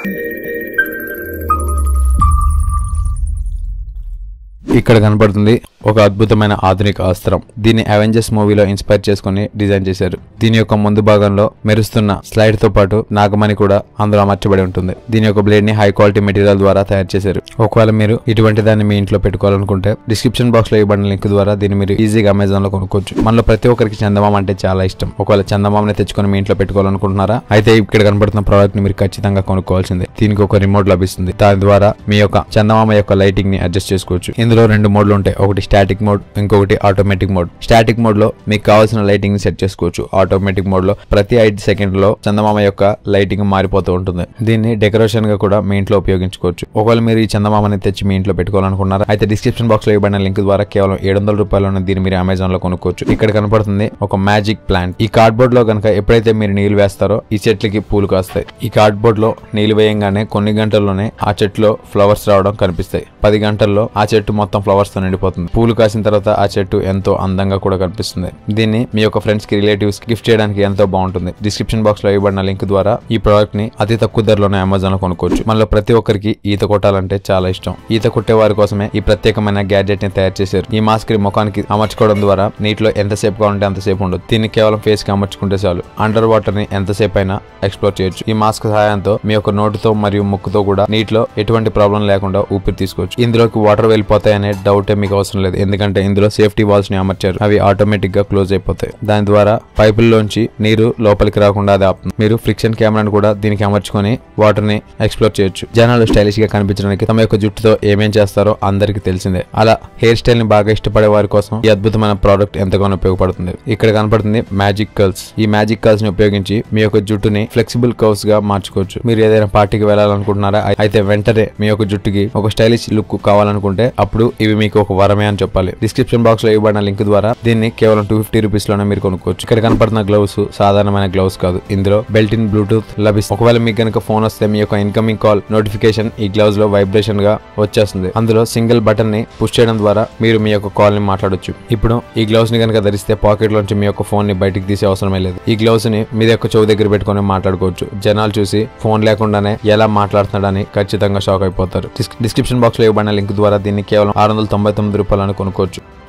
ఇక్కడ కనబడుతుంది ఒక అద్భుతమైన ఆధునిక అస్త్రం దీన్ని అవెంజర్స్ మూవీలో ఇన్స్పైర్ చేసుకుని డిజైన్ చేశారు దీని యొక్క ముందు భాగంలో మెరుస్తున్న స్లైడ్ తో పాటు నాగమణి కూడా అందులో అమర్చబడి ఉంటుంది దీని యొక్క బ్లేడ్ ని హై క్వాలిటీ మెటీరియల్ ద్వారా తయారు చేశారు ఒకవేళ మీరు ఇటువంటి దాన్ని మీ ఇంట్లో పెట్టుకోవాలనుకుంటే డిస్క్రిప్షన్ బాక్స్ లో ఇవ్వబడిన లింక్ ద్వారా దీన్ని మీరు ఈజీగా అమెజాన్ లో కొనుక్కోవచ్చు మనలో ప్రతి ఒక్కరికి చందమామ అంటే చాలా ఇష్టం ఒకవేళ చందమామని తెచ్చుకొని మీ ఇంట్లో పెట్టుకోవాలనుకుంటున్నారా అయితే ఇక్కడ కనబడుతున్న ప్రోడక్ట్ ని మీరు ఖచ్చితంగా కొనుక్కోవాల్సిందే దీనికి ఒక రిమోట్ లభిస్తుంది దాని ద్వారా మీ యొక్క చందమామ యొక్క లైటింగ్ ని అడ్జస్ట్ చేసుకోవచ్చు ఇందులో రెండు మోడ్లు ఉంటాయి ఒకటి స్టాటిక్ మోడ్ ఇంకొకటి ఆటోమేటిక్ మోడ్ స్టాటిక్ మోడ్ లో మీకు కావాల్సిన లైటింగ్ ని సెట్ చేసుకోవచ్చు ఆటోమేటిక్ మోడ్ లో ప్రతి ఐదు సెకండ్ లో చందమామ యొక్క లైటింగ్ మారిపోతూ ఉంటుంది దీన్ని డెకరేషన్ గా కూడా మీ ఇంట్లో ఉపయోగించుకోవచ్చు ఒకవేళ మీరు ఈ చందమామని తెచ్చి మీ ఇంట్లో పెట్టుకోవాలనుకున్నారా అయితే డిస్క్రిప్షన్ బాక్స్ లో ఇవ్వబడిన లింక్ ద్వారా కేవలం ఏడు వందల రూపాయలను దీన్ని మీరు అమెజాన్ లో కొనుక్కోవచ్చు ఇక్కడ కనపడుతుంది ఒక మ్యాజిక్ ప్లాంట్ ఈ కార్డ్బోర్డ్ లో కనుక ఎప్పుడైతే మీరు నీళ్లు వేస్తారో ఈ చెట్లకి పూలు కాస్తాయి ఈ కార్డ్బోర్డ్ లో నీళ్లు వేయంగానే కొన్ని గంటల్లోనే ఆ చెట్టులో ఫ్లవర్స్ రావడం కనిపిస్తాయి పది గంటల్లో ఆ చెట్టు మొత్తం ఫ్లవర్స్ తో నిండిపోతుంది పూలు కాసిన తర్వాత ఆ చెట్టు ఎంతో అందంగా కూడా కనిపిస్తుంది దీన్ని మీ యొక్క ఫ్రెండ్స్ కి రిలేటివ్స్ కి గిఫ్ట్ చేయడానికి ఎంతో బాగుంటుంది డిస్క్రిప్షన్ బాక్స్ లో ఇవ్వబడిన లింక్ ద్వారా ఈ ప్రోడక్ట్ ని అతి తక్కువ ధరలోనే అమెజాన్ లో కొనుక్కోవచ్చు మనలో ప్రతి ఒక్కరికి ఈత కొట్టాలంటే చాలా ఇష్టం ఈత కొట్టే వారి కోసమే ఈ ప్రత్యేకమైన గ్యాడ్జెట్ ని తయారు చేశారు ఈ మాస్క్ ని ముఖానికి అమర్చుకోవడం ద్వారా నీటిలో ఎంతసేపు కావాలంటే అంతసేపు ఉండదు దీన్ని కేవలం ఫేస్ కి అమర్చుకుంటే చాలు అండర్ వాటర్ ని ఎంతసేపు అయినా ఎక్స్ప్లోర్ చేయొచ్చు ఈ మాస్క్ సహాయంతో మీ యొక్క నోటితో మరియు ముక్కుతో కూడా నీటిలో ఎటువంటి ప్రాబ్లం లేకుండా ఊపిరి తీసుకోవచ్చు ఇందులోకి వాటర్ వెళ్ళిపోతాయనే డౌటే మీకు అవసరం లేదు ఎందుకంటే ఇందులో సేఫ్టీ వాల్స్ ని అమర్చారు అవి ఆటోమేటిక్ గా క్లోజ్ అయిపోతాయి దాని ద్వారా పైపుల్లోంచి నీరు లోపలికి రాకుండా అది ఆపుతుంది మీరు ఫ్రిక్షన్ కెమెరాను కూడా దీనికి అమర్చుకొని వాటర్ ని ఎక్స్ప్లోర్ చేయొచ్చు జనాలు స్టైలిష్ గా కనిపించడానికి తమ యొక్క జుట్టుతో ఏమేం చేస్తారో అందరికీ తెలిసిందే అలా హెయిర్ స్టైల్ ని బాగా ఇష్టపడే వారి కోసం ఈ అద్భుతమైన ప్రోడక్ట్ ఎంతగానో ఉపయోగపడుతుంది ఇక్కడ కనపడుతుంది మ్యాజిక్ కర్ల్స్ ఈ మ్యాజిక్ కర్ల్స్ ని ఉపయోగించి మీ యొక్క జుట్టుని ఫ్లెక్సిబుల్ కర్వ్స్ గా మార్చుకోవచ్చు మీరు ఏదైనా పార్టీకి వెళ్ళాలనుకుంటున్నారా అయి- అయితే వెంటనే మీ యొక్క జుట్టుకి ఒక స్టైలిష్ లుక్ కావాలనుకుంటే అప్పుడు ఇవి మీకు ఒక వరమే అని చెప్పాలి డిస్క్రిప్షన్ బాక్స్ లో ఇవ్వబడిన లింక్ ద్వారా దీన్ని కేవలం టూ ఫిఫ్టీ రూపీస్ లోనే మీరు కొనుక్కోవచ్చు ఇక్కడ కనపడుతున్న గ్లౌస్ సాధారణమైన గ్లౌస్ కాదు ఇందులో బెల్ట్ ఇన్ బ్లూటూత్ లభిస్తుంది ఒకవేళ మీకు కనుక ఫోన్ వస్తే మీ యొక్క ఇన్కమింగ్ కాల్ నోటిఫికేషన్ ఈ గ్లౌస్ లో వైబ్రేషన్ గా వచ్చేస్తుంది అందులో సింగిల్ బటన్ ని పుష్ చేయడం ద్వారా మీరు మీ యొక్క కాల్ ని మాట్లాడొచ్చు ఇప్పుడు ఈ గ్లౌస్ ని కనుక ధరిస్తే పాకెట్ లోంచి మీ యొక్క ఫోన్ ని బయటికి తీసే అవసరమే లేదు ఈ గ్లౌస్ ని మీ యొక్క చెవు దగ్గర పెట్టుకొని మాట్లాడుకోవచ్చు జనాలు చూసి ఫోన్ లేకుండానే ఎలా మాట్లాడుతున్నాడని ఖచ్చితంగా షాక్ అయిపోతారు డిస్- డిస్క్రిప్షన్ బాక్స్ లో ఇవ్వబడిన లింక్ ద్వారా దీన్ని కేవలం ఆరు వందల తొంభై తొమ్మిది రూపాయలను కొనుక్కోవచ్చు